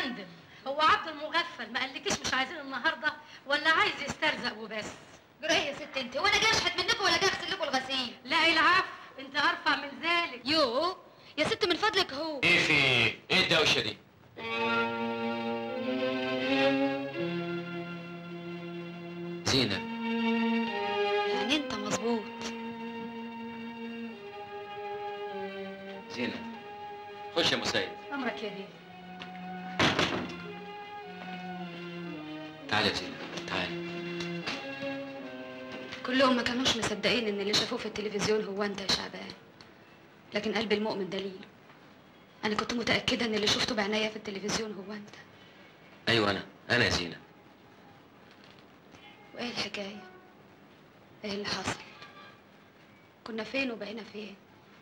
فندم هو عبد المغفل ما قالكيش مش عايزين النهارده ولا عايز يسترزق وبس جرى ايه يا ست انت وانا جاي اشحت منكم ولا جاي اغسل لكم الغسيل لا العفو انت ارفع من ذلك يو يا ست من فضلك هو ايه في ايه؟ ايه الدوشه دي؟ زينب يعني انت مظبوط زينب خش يا مسيد امرك يا بيه تعالي يا زينب تعالي كلهم ما كانوش مصدقين ان اللي شافوه في التلفزيون هو انت يا شعبان لكن قلب المؤمن دليل انا كنت متاكده ان اللي شفته بعناية في التلفزيون هو انت ايوه انا انا يا زينب وايه الحكايه ايه اللي حصل كنا فين وبقينا فين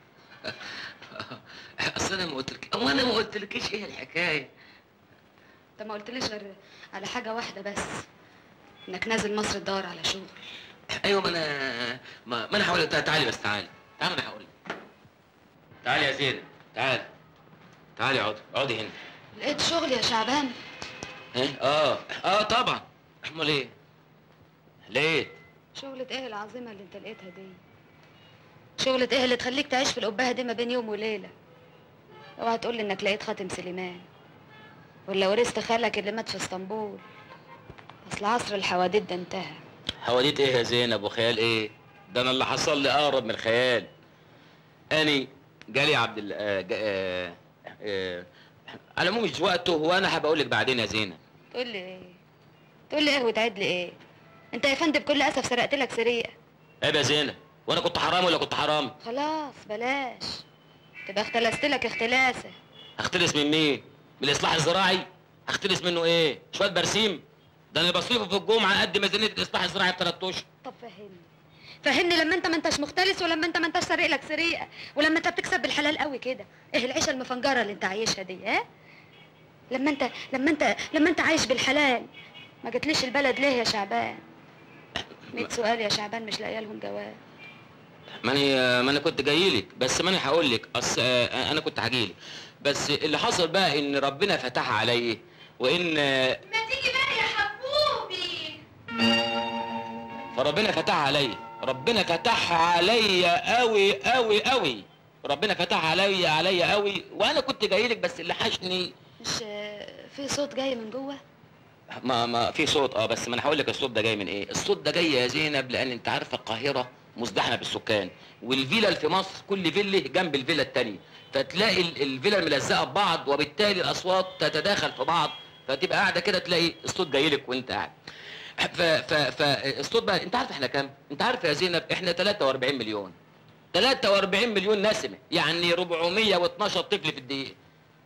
اصل انا ما قلتلك هو انا ما قلتلكيش ايه الحكايه انت ما قلتليش غير على حاجه واحده بس انك نازل مصر تدور على شغل ايوه ما انا ما, ما انا هقول لك تعالي بس تعالي تعالي انا هقول لك تعالي يا زينب تعالي تعالي اقعدي اقعدي هنا لقيت شغل يا شعبان ها اه اه طبعا امال ايه لقيت شغلة ايه العظيمة اللي انت لقيتها دي؟ شغلة ايه اللي تخليك تعيش في القبهة دي ما بين يوم وليلة؟ اوعى تقول لي انك لقيت خاتم سليمان ولا ورثت خالك اللي مات في اسطنبول اصل عصر الحواديت ده انتهى حواديت ايه يا زينب وخيال ايه ده انا اللي حصل لي اقرب من الخيال اني جالي عبد ال آه جا- آه آه على العموم مش وقته وانا هبقول لك بعدين يا زينب تقول لي ايه؟ تقول لي ايه وتعد لي ايه؟ انت يا فندم بكل اسف سرقت لك سرقة عيب يا زينب وانا كنت حرام ولا كنت حرام خلاص بلاش تبقى اختلست لك اختلاسة هختلس من مين من الاصلاح الزراعي هختلس منه ايه شويه برسيم ده انا بصرفه في الجمعه قد ميزانيه الاصلاح الزراعي بثلاث اشهر طب فهمني فهمني لما انت ما انتش مختلس ولما انت ما انتش سارق لك سرقه ولما انت بتكسب بالحلال قوي كده ايه العيشه المفنجره اللي انت عايشها دي ها لما انت لما انت لما انت عايش بالحلال ما جتليش البلد ليه يا شعبان 100 سؤال يا شعبان مش لاقيه لهم جواب ما انا ما انا كنت جاي لك بس ما انا هقول لك اصل آه، انا كنت هاجي لك بس اللي حصل بقى ان ربنا فتح علي وان آه، ما تيجي بقى يا حبوبي فربنا فتح علي ربنا فتح علي قوي قوي قوي ربنا فتح علي علي قوي وانا كنت جاي لك بس اللي حشني مش آه، في صوت جاي من جوه ما ما في صوت اه بس ما انا هقول لك الصوت ده جاي من ايه الصوت ده جاي يا زينب لان انت عارفه القاهره مزدحمه بالسكان والفيلا اللي في مصر كل فيلا جنب الفيلا التانية فتلاقي ال- الفيلا ملزقه ببعض وبالتالي الاصوات تتداخل في بعض فتبقى قاعده كده تلاقي الصوت جاي لك وانت قاعد ف ف فالصوت بقى انت عارف احنا كام انت عارف يا زينب احنا 43 مليون 43 مليون نسمه يعني 412 طفل في الدقيقه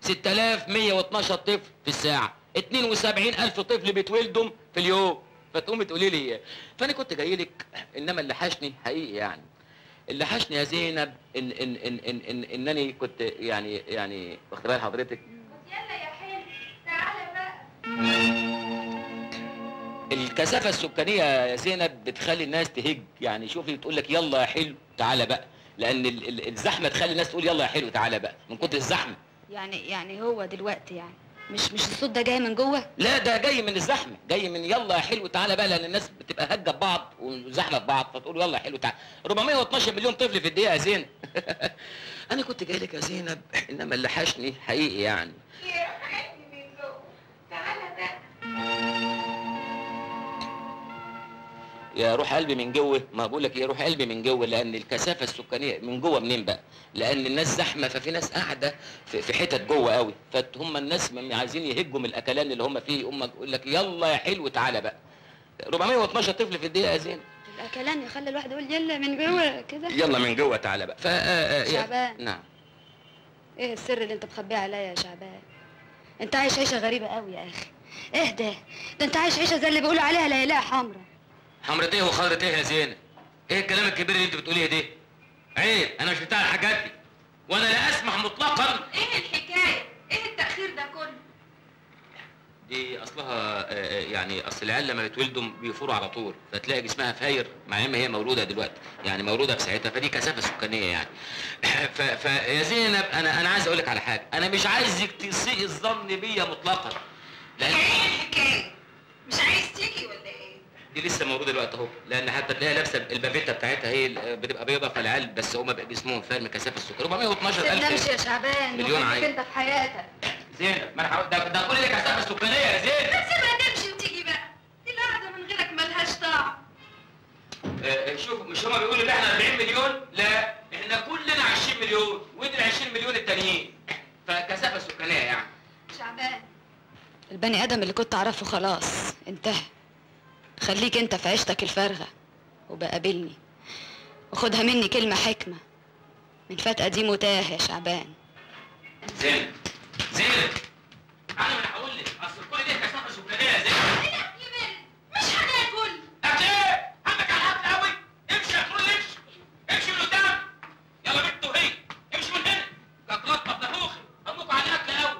6112 طفل في الساعه 72000 طفل بيتولدوا في اليوم فتقومي تقولي لي فانا كنت جاي لك انما اللي حشني حقيقي يعني اللي حشني يا زينب ان ان ان ان, إن انني كنت يعني يعني واخد بال حضرتك يلا يا حلو تعالى بقى الكثافه السكانيه يا زينب بتخلي الناس تهج يعني شوفي تقول لك يلا يا حلو تعالى بقى لان ال- ال- الزحمه تخلي الناس تقول يلا يا حلو تعالى بقى من كتر الزحمه يعني يعني هو دلوقتي يعني مش مش الصوت ده جاي من جوه لا ده جاي من الزحمه جاي من يلا يا حلو تعالى بقى لان الناس بتبقى هجه ببعض وزحمه ببعض فتقول يلا يا حلو تعالى 412 مليون طفل في الدقيقه يا زينب انا كنت جاي لك يا زينب انما اللي حشني حقيقي يعني يا روح قلبي من جوه ما بقول لك يا روح قلبي من جوه لان الكثافه السكانيه من جوه منين بقى لان الناس زحمه ففي ناس قاعده في, في حتت جوه قوي فهم الناس م- عايزين يهجوا من الاكلان اللي هم فيه هم يقول لك يلا يا حلو تعالى بقى 412 طفل في الدقيقه يا زين الاكلان يخلي الواحد يقول يلا من جوه كده يلا من جوه تعالى بقى ف آه، آه، يا- شعبان. نعم ايه السر اللي انت مخبيه عليا يا شعبان انت عايش عيشه غريبه قوي يا اخي اهدى ده انت عايش عيشه زي اللي بيقولوا عليها ليلاء حمرا حمرة ايه وخضرة ايه يا زينب؟ ايه الكلام الكبير اللي انت بتقوليه ده؟ عيب انا مش بتاع الحاجات دي وانا لا اسمح مطلقا ايه الحكايه ايه التاخير ده كله دي اصلها آه، آه، يعني اصل العيال لما بيتولدوا بيفوروا على طول فتلاقي جسمها فاير مع ان هي مولوده دلوقتي يعني مولوده في ساعتها فدي كثافه سكانيه يعني ف- فيا زينب انا انا عايز اقول لك على حاجه انا مش عايزك تسيء الظن بيا مطلقا لان ايه الحكايه مش عايز تيجي ولا ايه دي لسه موجوده دلوقتي اهو لان حتى تلاقيها لابسه البافيتا بتاعتها هي ال- بتبقى بيضه فالعيال بس هم بقى جسمهم فاير من كثافه السكر 412 تنامش الف يا شعبان مليون وخليك عين. انت في حياتك زينب ما انا هقول- ده ده كل دي كثافه سكانيه يا زينب سيبها تمشي وتيجي بقى دي القعده من غيرك ملهاش طعم آه، شوف مش هما بيقولوا ان احنا 40 مليون لا احنا كلنا 20 مليون ودي ال 20 مليون التانيين فكثافه سكانيه يعني شعبان البني ادم اللي كنت اعرفه خلاص انتهى خليك انت في عيشتك الفارغه وبقابلني وخدها مني كلمه حكمه من فات قديم وتاه يا شعبان زينب زينب انا ما هقول لك اصل كل دي كثافه سكانيه يا زينب ايه ده يا بنت مش هناكل طب ايه عندك على الحفل قوي امشي يا كل امشي امشي من قدام يلا بنت وهي امشي من هنا لا تلطف نفوخي همكوا على الاكل قوي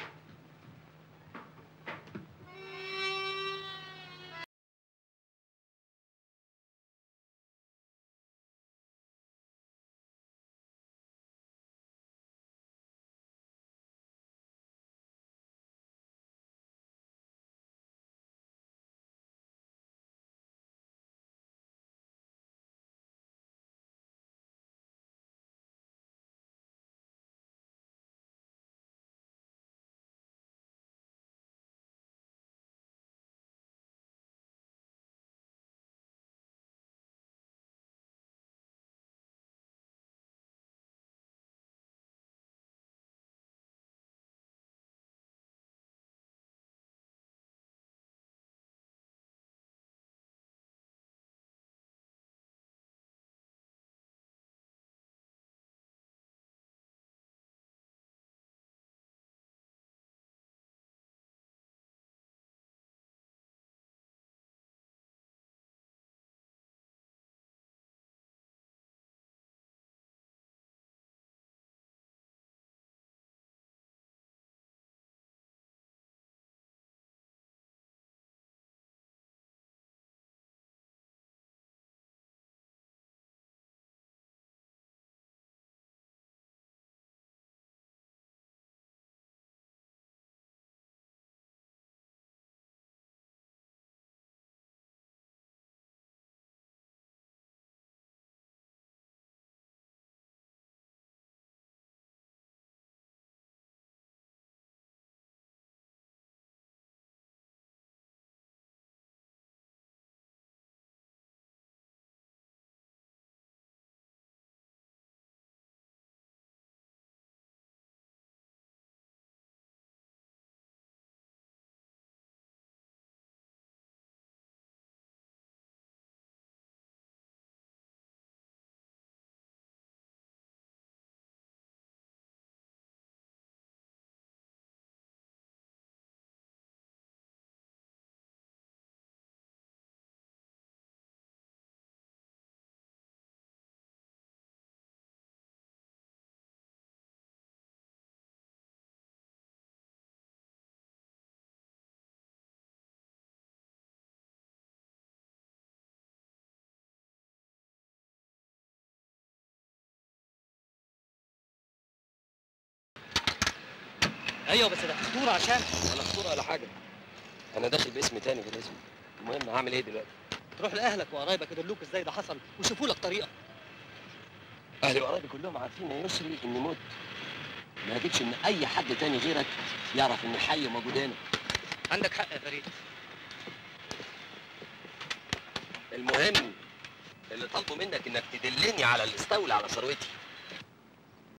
ايوه بس ده فطور عشان ولا خطوره ولا حاجه انا داخل باسم تاني غير اسمي المهم هعمل ايه دلوقتي تروح لاهلك وقرايبك يدلوك ازاي ده حصل ويشوفوا لك طريقه اهلي وقرايبي كلهم عارفين يا يسري اني مت ما اجيبش ان اي حد تاني غيرك يعرف ان الحي موجود هنا عندك حق يا فريد المهم اللي طالبه منك انك تدلني على اللي استولى على ثروتي